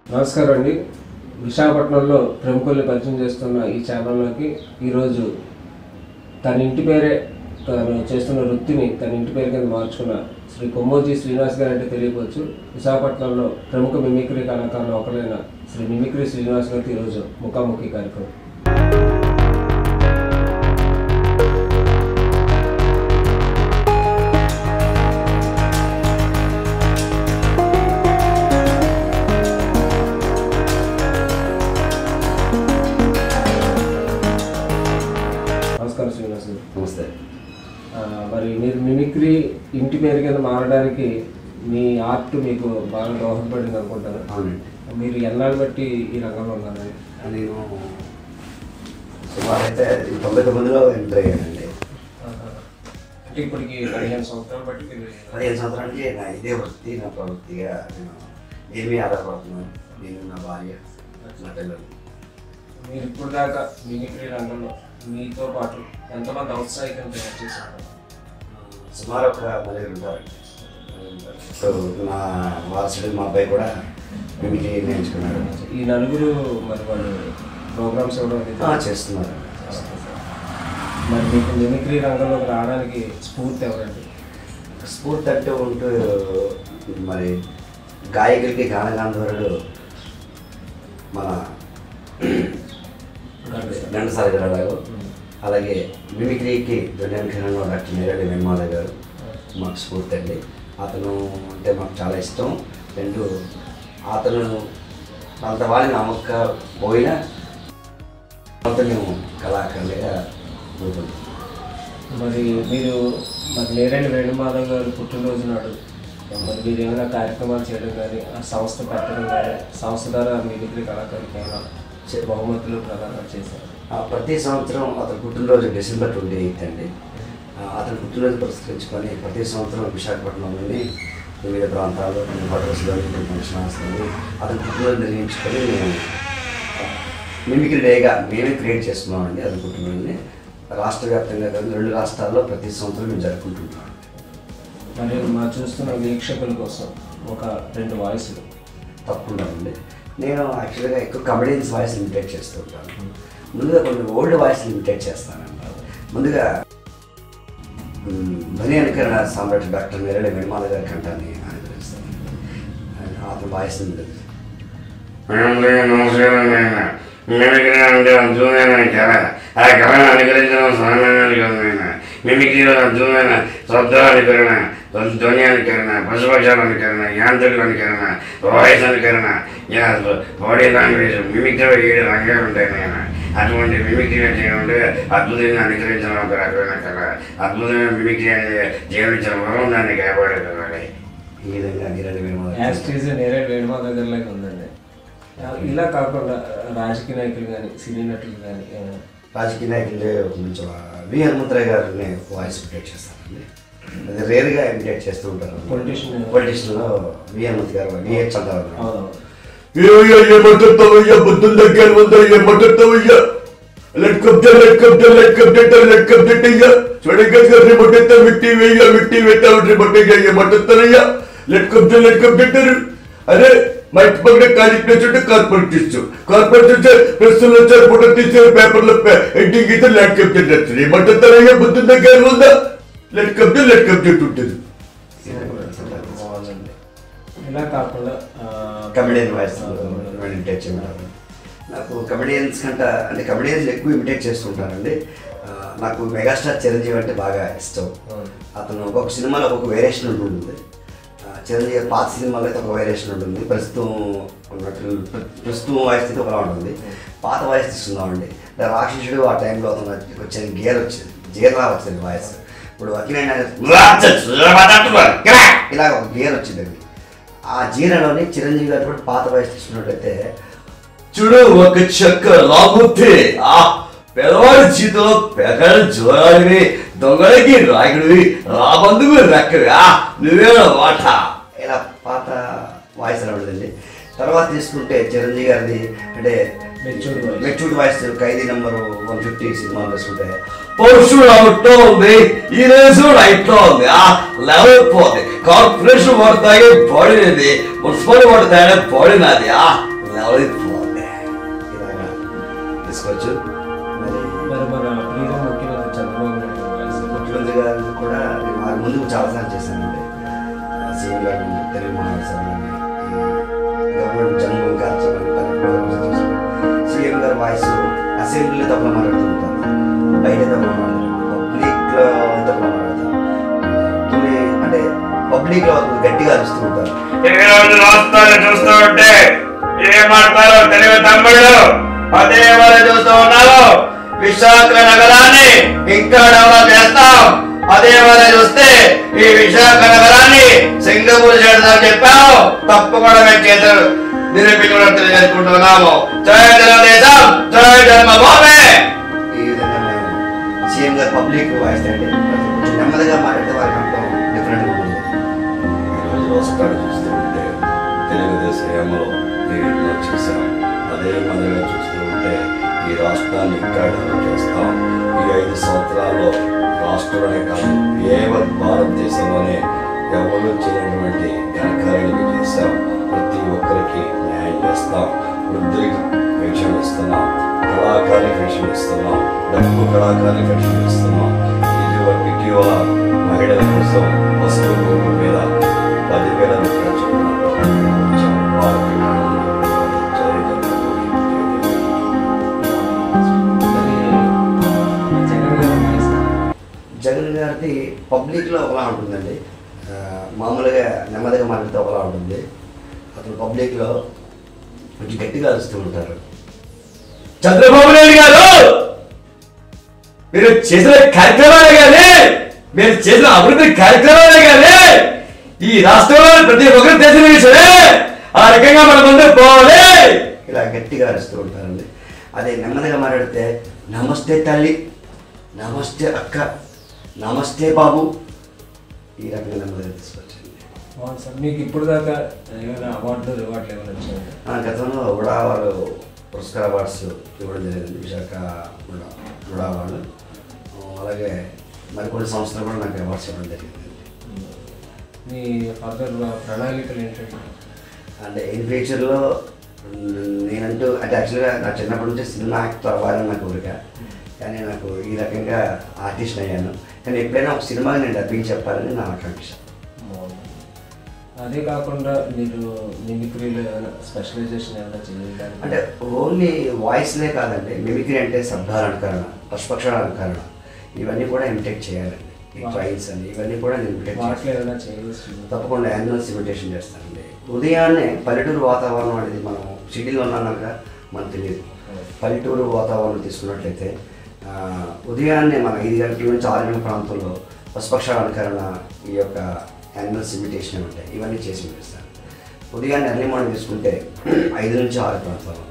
నమస్కారం అండి విశాఖపట్నంలో ప్రముఖుల్ని పరిచయం చేస్తున్న ఈ ఛానల్లోకి ఈరోజు తన ఇంటి పేరే తను చేస్తున్న వృత్తిని తన ఇంటి పేరు కింద మార్చుకున్న శ్రీ కొమ్మోజీ శ్రీనివాస్ గారు అంటే తెలియవచ్చు విశాఖపట్నంలో ప్రముఖ మిమిక్రీ కళాకారులు ఒకరైన శ్రీ మిమిక్రీ శ్రీనివాస్ గారికి ఈరోజు ముఖాముఖి కార్యక్రమం నమస్కారం శ్రీనివాస్ గారు నమస్తే ఆ, మరి మీరు మిమిక్రీ ఇంటి పేరు కింద మారడానికి మీ ఆర్ట్ మీకు బాగా దోహదపడింది అనుకుంటాను అవునండి మీరు ఎన్నాళ్ళు బట్టి ఈ రంగంలో ఉన్నారండి నేను సుమారు అయితే తొంభై తొమ్మిదిలో ఎంటర్ అయ్యానండి అంటే ఇప్పటికి పదిహేను సంవత్సరాలు బట్టి మీరు పదిహేను సంవత్సరానికి నా ఇదే వృత్తి నా ప్రవృత్తిగా నేను ఏమీ ఆధారపడుతున్నాను నేను నా భార్య నా పిల్లలు మీరు ఇప్పుడు దాకా మిమిక్రీ రంగంలో మీతో పాటు ఎంతమంది ఔత్సాహికం తయారు చేశారు సుమారు ఒక నలుగురు ఉంటారండి నలుగురు ఉంటారు. ఇప్పుడు నా వారసుడు మా అబ్బాయి కూడా మిమిక్రీ నేర్చుకున్నాడు ఈ నలుగురు మరి వాళ్ళు ప్రోగ్రామ్స్ ఇవ్వడం అనేది ఆ, చేస్తున్నారు మరి మీకు మిమిక్రీ రంగంలోకి రావడానికి స్ఫూర్తి ఎవరండి స్ఫూర్తి అంటే ఉంటూ మరి గాయకుడికి గానగాంధరుడు మన ఘంటసాల గారు అలాగే మిమిక్రీకి దుర్యాన్ఖనంలో డాక్టర్ నేరడి వెంగమాల గారు మాకు స్ఫూర్తి అండి అతను అంటే మాకు చాలా ఇష్టం రెండు అతను అంత వాళ్ళని నమ్మక పోయినా అంత మేము కళాకారులుగా ఉంటుంది మరి మీరు మరి నేరేడు వేణుమాధవ్ గారు పుట్టినరోజు నాడు మరి మీరు ఏమైనా కార్యక్రమాలు చేయడం కానీ ఆ సంస్థ పెట్టడం కానీ సంస్థ ద్వారా మిమిక్రీ కళాకారులకి ఏమైనా చే- బహుమతులు ప్రదానం చేశారు ఆ, ప్రతి సంవత్సరం అతని పుట్టినరోజు డిసెంబర్ ట్వంటీ ఎయిత్ అండి ఆ, అతని పుట్టినరోజు పురస్కరించుకొని ప్రతి సంవత్సరం విశాఖపట్నంలోని వివిధ ప్రాంతాల్లో కొన్ని హోటల్స్లోని కొన్ని ఫంక్షన్ హాల్స్లోని అతని పుట్టినరోజు నిర్ణయించుకొని మేము ఆ, మిమిక్రీ డేగా మేమే క్రియేట్ చేస్తున్నామండి అతని పుట్టినరోజుని రాష్ట్ర వ్యాప్తంగా కాదు రెండు రాష్ట్రాల్లో ప్రతి సంవత్సరం మేము జరుపుకుంటున్నాం మరి మా చూస్తున్న వీక్షకుల కోసం ఒక రెండు వాయిస్లు తప్పకుండా ఉంది నేను యాక్చువల్గా ఎక్కువ కమెడియన్స్ వాయిస్ ఇమిటేట్ చేస్తూ ఉంటాను ముందుగా కొన్ని ఓల్డ్ వాయిస్ ఇమిటేట్ చేస్తానండి ముందుగా మ్, ధ్వని అనుకరణ సామ్రాట్ డాక్టర్ నేరడి వెణమాల గారి కంఠాన్ని అనుకరిస్తాను అతని వాయిస్ ఉంటుంది అందరికీ నమస్కారం నాయన మిమిక్రీ అంటే అద్భుతమైన కళ ఆ కళను అనుకరించడం సామాన్యాలు కాదు నాయన మిమిక్రీలో అద్భుతమైన శబ్దానుకరణ ధ్వని అనుకరణ పశుపక్షాల అనుకరణ యాంత్రిక అనుకరణ వాయిస్ అనుకరణ ఇలా బాడీ లాంగ్వేజ్ మిమిక్రీలో ఏడు రంగాలు ఉంటాయి నాయన అటువంటి మిమిక్రీ చేయడం అంటే అద్భుతంగా అనుకరించడం ఒక రకమైన కళ అద్భుతమైన మిమిక్రీ అనేది జీవించడం వరం దాన్ని కాపాడుకోవాలి ఈ విధంగా నీరడి వెణమాల యాస్టీజ్ నేరేడు వేణుమాధవ్ గారిలాగా ఉందండి ఇలా కాకుండా రాజకీయ నాయకులు కానీ సినీ నటులు కానీ రాజకీయ నాయకులే కొంచెం వి హనుమంతరాయ్ గారిని వాయిస్ ఇమిటేట్ చేస్తానండి అది రేర్గా ఇమిటేట్ చేస్తూ ఉంటారు Politician. పొలిటీషియన్లో వి హనుమంత్ గారు విహెచ్ చంద్రబాబు అవునవును ఏమయ్యా ఏమంటున్నావయ్యా బుద్ధుల దగ్గర ఉందా ఏమంటున్నావయ్యా లెట్ కబ్జా లెట్ కబ్జా లెట్ కబ్జెట్ లెట్ కబ్జెట్ అయ్యా చూడగా రిమోట్ ఎత్తా మిట్టి వెయ్యా మిట్టి వెట్టా రిమోట్ అయ్యా ఏమంటున్నారయ్యా లెట్ కబ్జా లెట్ కబ్జెట్ అరే మా ఇంటి పక్కన ఖాళీ ప్లేస్ ఉంటే కార్పొరేట్ ఇచ్చు కార్పొరేట్ ఇచ్చే ప్రెస్సులు వచ్చారు ఫోటో తీసారు పేపర్లో ఎడ్డింగ్ అయితే లెట్ కబ్జెట్ వస్తుంది ఏమంటున్నారయ్యా బుద్ధుల దగ్గర ఉందా లెట్ కబ్జా లెట్ కబ్జెట్ ఉంటుంది బాగుందండి ఇలా కాకుండా ఆ, కమెడియన్ వాయిస్ ఇమిటేట్ చేయమన్నారు నాకు కమెడియన్స్ కంట అంటే కమెడియన్స్ ఎక్కువ ఇమిటేట్ చేస్తుంటానండి ఆ, నాకు మెగాస్టార్ చిరంజీవి అంటే బాగా ఇష్టం అవును. అతను ఒక్కొక్క సినిమాలో ఒక్కొక్క వేరియేషన్ ఉంటుంది ఆ, చిరంజీవి పాత సినిమాలో అయితే ఒక వేరియేషన్ ఉంటుంది ప్రస్తుతం ఉన్నట్టు ప్ర- ప్రస్తుతం వాయిస్ అయితే ఒకలా ఉంటుంది పాత వాయిస్ తీసుకుందామండి అంటే రాక్షసుడు ఆ టైంలో అతను వచ్చిన గేర్ వచ్చింది జీర్లా వచ్చింది వాయిస్ ఇప్పుడు అఖిలైన ఇలా ఒక గేర్ వచ్చిందండి ఆ జీరలోని చిరంజీవి గారు కూడా పాత వాయిస్ తీసుకున్నట్లయితే చూడు ఒక చెక్క లాగుతే ఆ పెదవాడి చేతిలో పెగల జోరాడివి దొంగలకి రాయుడివి రాబందుకు రెక్కవి ఆ నువ్వేనా వాట ఇలా పాత వాయిస్ అలా ఉండదండి తర్వాత తీసుకుంటే చిరంజీవి గారిది అంటే Matured voice. Matured voice Khaidi number one fifty సినిమా తీసుకుంటే పరుషుడు అవుట్లో ఉంది ఈ రేసు రైట్లో ఉంది ఆ లెవెల్ పోతుంది కార్పొరేషన్ వాడతాయి బాడీది మున్సిపల్ వాడతాయి బాడీ నాది ఆ లాలీపాప్ ఇలాగా తీసుకోవచ్చు మరి మరి మన ప్రీతం ముఖ్యమంత్రి చంద్రబాబు నాయుడు వాయిస్ ముఖ్యమంత్రి గారు కూడా నేను వారి ముందు చాలాసార్లు చేశానండి ఆ, సీఎం గారు ముందు తెలుగు మహాసభలని గవర్నమెంట్ జన్మభూమి కార్యక్రమాన్ని పలు ప్రోగ్రామ్స్ చేశాను సీఎం గారు వాయిస్ అసెంబ్లీలో తప్ప మాట్లాడుతుంటారు బయట తప్ప మాట్లాడతారు పబ్లిక్లో తప్ప మాట్లాడతారు కొన్ని అంటే పబ్లిక్లో గట్టిగా అరుస్తూ ఉంటారు ఈరోజు రాష్ట్రాలు చూస్తూ ఉంటే ఏం మాడతారో తెలివి తమ్ముళ్ళు అదే వాళ్ళు చూస్తూ ఉన్నారు విశాఖ నగరాన్ని ఇంకా డెవలప్ చేస్తాం అదే వాళ్ళు చూస్తే ఈ విశాఖ నగరాన్ని సింగపూర్ చేద్దాం చెప్పాము తప్పకుండా మేము చేతులు నిరూపించడం తెలియజేసుకుంటున్నాము జయ తెలుగుదేశం జయ జన్మభూమి ఈ విధంగా మేము సీఎం గారు పబ్లిక్ వాయిస్ అంటే కొంచెం నెమ్మదిగా మాట్లాడితే వారికి అర్థం డిఫరెంట్గా ఉంటుంది ఈరోజు రాష్ట్రాన్ని చూస్తూ ఉంటే తెలుగుదేశం ఏమలో ఎన్నో చేశాం అదే మాదిరిగా చూస్తూ ఉంటే ఈ రాష్ట్రాన్ని ఇంకా డెవలప్ చేస్తాం ఈ ఐదు సంవత్సరాల్లో రాష్ట్రంలోనే కాదు యావత్ భారతదేశంలోనే ఎవరు చేయనటువంటి ఘనకార్యాలు చేశాం ప్రతి ఒక్కరికి న్యాయం చేస్తాం వృద్ధులకి పెన్షన్ ఇస్తున్నాం కళాకారులకు పెన్షన్ ఇస్తున్నాం డబ్బు కళాకారులకు పెన్షన్ ఇస్తున్నాం ఇటీవల ఇటీవల మహిళల కోసం పసుపు కుంకుమ మీద పదివేల రూపాయలు చొప్పున ఇచ్చాం. వారికి జై మరి జగన్ గారి వాయిస్ జగన్ గారిది పబ్లిక్లో ఒకలా ఉంటుందండి ఆ, మామూలుగా నెమ్మదిగా మాట్లాడితే ఒకలా ఉంటుంది అతను పబ్లిక్లో కొంచెం గట్టిగా అరుస్తూ ఉంటారు చంద్రబాబు నాయుడు గారు మీరు చేసిన కార్యక్రమాలే కానీ మీరు చేసిన అభివృద్ధి కార్యక్రమాలే కానీ ఈ రాష్ట్రంలో ప్రతి ఒక్కరు తెలిసిన విషయమే ఆ రకంగా మన ముందు పోవాలి ఇలా గట్టిగా అరుస్తూ ఉంటారండి అదే నెమ్మదిగా మాట్లాడితే నమస్తే తల్లి నమస్తే అక్క నమస్తే బాబు ఈ రకంగా నెమ్మదిగా తీసుకొచ్చండి అవును సార్ మీకు ఇప్పుడు దాకా ఏమైనా అవార్డు రివార్డులు ఏమైనా వచ్చాయి ఆ, గతంలో ఉడా వాళ్ళు పురస్కార అవార్డ్స్ ఇవ్వడం జరిగింది విశాఖ ఉడా ఉడా వాళ్ళు ఆ, అలాగే మరికొన్ని సంస్థలు కూడా నాకు అవార్డ్స్ ఇవ్వడం జరిగింది మీ ఫర్దర్ ప్రణాళికలు ఏంటంటే అంటే ఇన్ ఫ్యూచర్లో మ్, నేనంటూ అంటే యాక్చువల్గా నా చిన్నప్పటి నుంచి సినిమా యాక్టర్ అవ్వాలని నా కోరిక కానీ నాకు ఈ రకంగా ఆర్టిస్ట్ అయ్యాను కానీ ఎప్పుడైనా ఒక సినిమాకి నేను డబ్బింగ్ చెప్పాలని నా ఆకాంక్ష అదే కాకుండా మీరు మిమిక్రీలో ఏమైనా స్పెషలైజేషన్ ఏమైనా చేయడానికి అంటే ఓన్లీ వాయిస్లే కాదండి మిమిక్రీ అంటే శబ్దాల అలంకరణ పశుపక్షాల అలంకరణ ఇవన్నీ కూడా ఇమిటేట్ చేయాలండి ఈ ట్రైన్స్ అని ఇవన్నీ కూడా నేను ఇమిటేట్ వాటిలో చేస్తాను ఏమైనా చేయవచ్చు తప్పకుండా యానిమల్స్ ఇమిటేషన్ చేస్తానండి ఉదయాన్నే పల్లెటూరు వాతావరణం అనేది మనం సిటీలో ఉన్నాక మనకు తెలియదు పల్లెటూరు వాతావరణం తీసుకున్నట్లయితే ఆ, ఉదయాన్నే మన ఐదు గంటల నుంచి ఆరు గంటల ప్రాంతంలో పశుపక్షాల అలంకరణ ఈ యొక్క యానిమల్స్ ఇమిటేషన్ ఉంటాయి ఇవన్నీ చేసి చూపిస్తాను ఉదయాన్నే ఎర్లీ మార్నింగ్ తీసుకుంటే ఐదు నుంచి ఆరు ప్రాంతాలు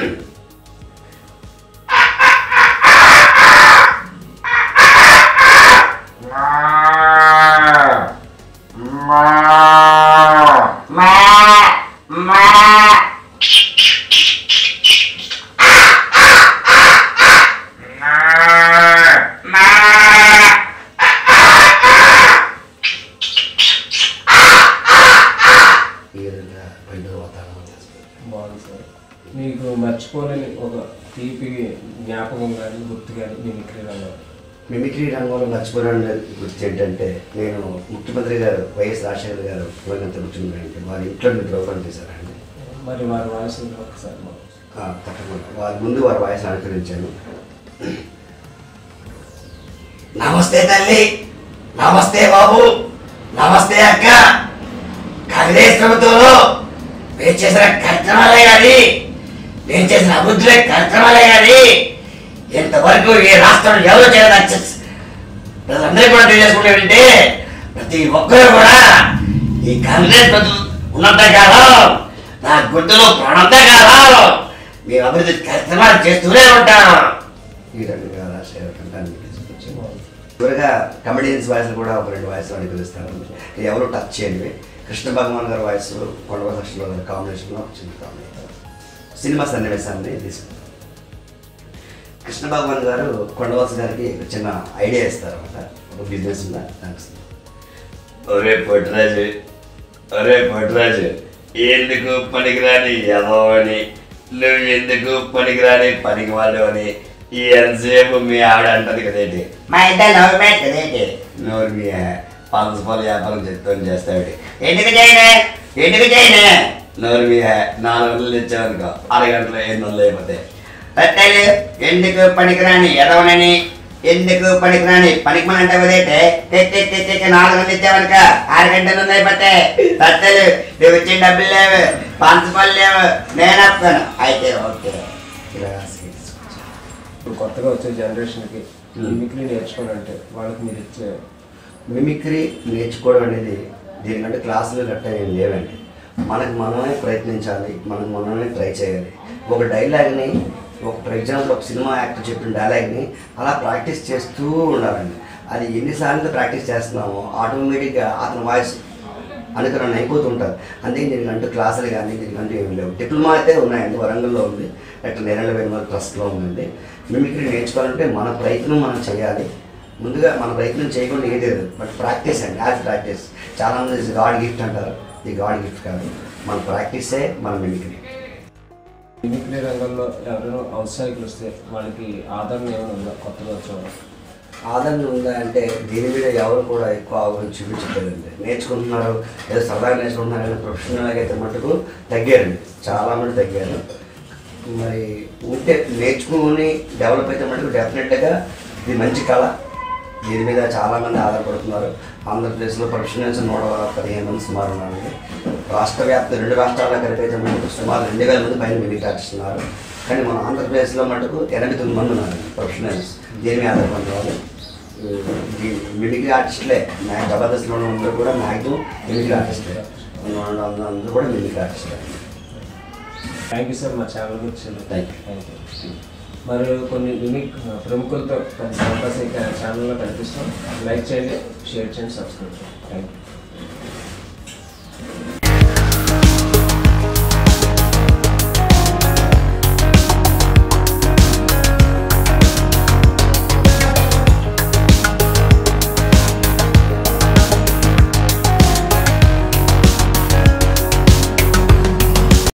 ఈ విధంగా పల్లెటూరు వాతావరణం చేసుకుంటాం బాగుంది సార్ మీకు మర్చిపోలేని ఒక తీపి జ్ఞాపకం కానీ గుర్తు కానీ మిమిక్రీ రంగం మిమిక్రీ రంగంలో మర్చిపోయిన గుర్తు ఏంటంటే నేను ముఖ్యమంత్రి గారు వైఎస్ రాజశేఖర్ గారు పులగంత ముఖ్యమంత్రి వారి ఇంట్లో నేను ప్రోగ్రామ్ చేశారండి మరి వారి వాయిస్ ఒకసారి మాకు ఆ, తప్పకుండా వారి ముందు వారి వాయిస్ అనుకరించాను నమస్తే తల్లి నమస్తే బాబు నమస్తే అక్క కాంగ్రెస్ ప్రభుత్వంలో మీరు చేసిన కార్యక్రమాలే కానీ మీరు చేసిన అభివృద్ధులే కార్యక్రమాలే కానీ ఇంతవరకు ఈ రాష్ట్రంలో ఎవరు చేయడం ప్రజలందరూ కూడా తెలియజేసుకుంటే ప్రతి ఒక్కరు కూడా ఈ కాంగ్రెస్ ప్రభుత్వం ఉన్నంత కాలం నా గుడ్డలో ప్రాణంత కాలం మేము అభివృద్ధి కార్యక్రమాలు చేస్తూనే ఉంటాం ఈ రకంగా రాజశేఖర్ కంటాన్ని తీసుకొచ్చాము చివరిగా కమెడియన్స్ వాయిస్ కూడా ఒక రెండు వాయిస్ అనుకరిస్తాను ఎవరు టచ్ చేయనివి కృష్ణ భగవాన్ గారి వాయిస్ కొండవ కృష్ణ గారి కాంబినేషన్లో ఒక చిన్న కామెడీ సినిమా సన్నివేశాన్ని తీసుకుంటాం కృష్ణ భగవాన్ గారు కొండవాస గారికి ఒక చిన్న ఐడియా ఇస్తారు అనమాట ఒక బిజినెస్ ఉందా దానికి అరే పట్రాజు అరే పట్రాజు ఎందుకు పనికిరాని ఎదవని నువ్వు ఎందుకు పనికిరాని పనికి వాళ్ళు అని ఎంతసేపు మీ ఆవిడ అంటది కదేంటి మా ఇంట్లో నవ్వు పెట్టదేంటి నోరు మీ పలస పలు వ్యాపారం చెప్తాను చేస్తాడు ఎందుకు చేయనే ఎందుకు చేయనే నోరు మీ నాలుగు వందలు తెచ్చావనుకో అరగంటలో ఎనిమిది వందలు అయిపోతాయి రత్తలు ఎందుకు పనికిరాని ఎదవనని ఎందుకు పనికిరాని పనికి మన అంటే ఉదైతే తెచ్చి తెచ్చి నాలుగు మంది ఇచ్చావనుక ఆరు గంటలు ఉంది అయిపోతే రత్తలు నువ్వు ఇచ్చిన డబ్బులు లేవు పంచపళ్ళు లేవు నేను వస్తాను అయితే ఓకే ఇలా skills. ఇప్పుడు కొత్తగా వచ్చే జనరేషన్కి మిమిక్రీ నేర్చుకోవాలంటే వాళ్ళకి మీరు ఇచ్చే మిమిక్రీ నేర్చుకోవడం అనేది దీనికంటే క్లాసులు గట్ట ఏం లేవండి మనకు మనమే ప్రయత్నించాలి మనకు మనమే ట్రై చేయాలి ఒక డైలాగ్ని ఒక ఫర్ ఎగ్జాంపుల్ ఒక సినిమా యాక్టర్ చెప్పిన డైలాగ్ని అలా ప్రాక్టీస్ చేస్తూ ఉండాలండి అది ఎన్నిసార్లు ప్రాక్టీస్ చేస్తున్నామో ఆటోమేటిక్గా అతని వాయిస్ అనుకరణ అయిపోతుంటారు అందుకే దీనికంటూ క్లాసులు కానీ దీనికంటూ ఏమి లేవు డిప్లొమా అయితే ఉన్నాయండి వరంగల్లో ఉంది అట్లా నేరళ్ళ వేరుమల ట్రస్ట్లో ఉందండి మిమిక్రీ నేర్చుకోవాలంటే మన ప్రయత్నం మనం చేయాలి ముందుగా మన ప్రయత్నం చేయకుండా ఏది లేదు బట్ ప్రాక్టీస్ అండి యాజ్ ప్రాక్టీస్ చాలామంది గాడ్ గిఫ్ట్ అంటారు ఇది గాడ్ గిఫ్ట్ కాదు మన ప్రాక్టీసే మన మిమిక్రీ మిమిక్రీ రంగంలో ఎవరైనా ఔత్సాహికులు వస్తే వాళ్ళకి ఆదరణ ఏమైనా ఉందా కొత్తగా వచ్చేవాళ్ళు ఆదరణ ఉందా అంటే దీని మీద ఎవరు కూడా ఎక్కువ అవగాహన చూపించలేదండి నేర్చుకుంటున్నారు ఏదో సరదాగా నేర్చుకుంటున్నారు కానీ ప్రొఫెషనల్గా అయితే మటుకు తగ్గారండి చాలా మంది తగ్గారు మరి ఉంటే నేర్చుకుని డెవలప్ అయితే మటుకు డెఫినెట్గా ఇది మంచి కళ దీని మీద చాలామంది ఆధారపడుతున్నారు ఆంధ్రప్రదేశ్లో ప్రొఫెషనల్స్ నూట పదిహేను మంది సుమారు ఉన్నారండి రాష్ట్ర వ్యాప్త రెండు రాష్ట్రాల్లో కలిపైతే మటుకు సుమారు రెండు వేల మంది పైన మిమిక్ ఆర్టిస్తున్నారు కానీ మన ఆంధ్రప్రదేశ్లో మటుకు ఎనభై తొమ్మిది మంది ఉన్నారు ప్రొఫెషనల్స్ దీని మీద ఆధారపడిన వాళ్ళు మిమిక్రీ ఆర్టిస్టులే నా జబర్దస్త్లో ఉన్న అందరూ కూడా మ్యాక్సిమం మిమిక్రీ ఆర్టిస్టులే అందరూ కూడా మిమిక్రీ ఆర్టిస్టులే థ్యాంక్ యూ సార్ మా ఛానల్ గురించి Thank you. థ్యాంక్ యూ మరియు కొన్ని యూనిక్ ప్రముఖులతో ఛానల్లో కనిపిస్తాం లైక్ చేయండి షేర్ చేయండి సబ్స్క్రైబ్ చేయండి థ్యాంక్ యూ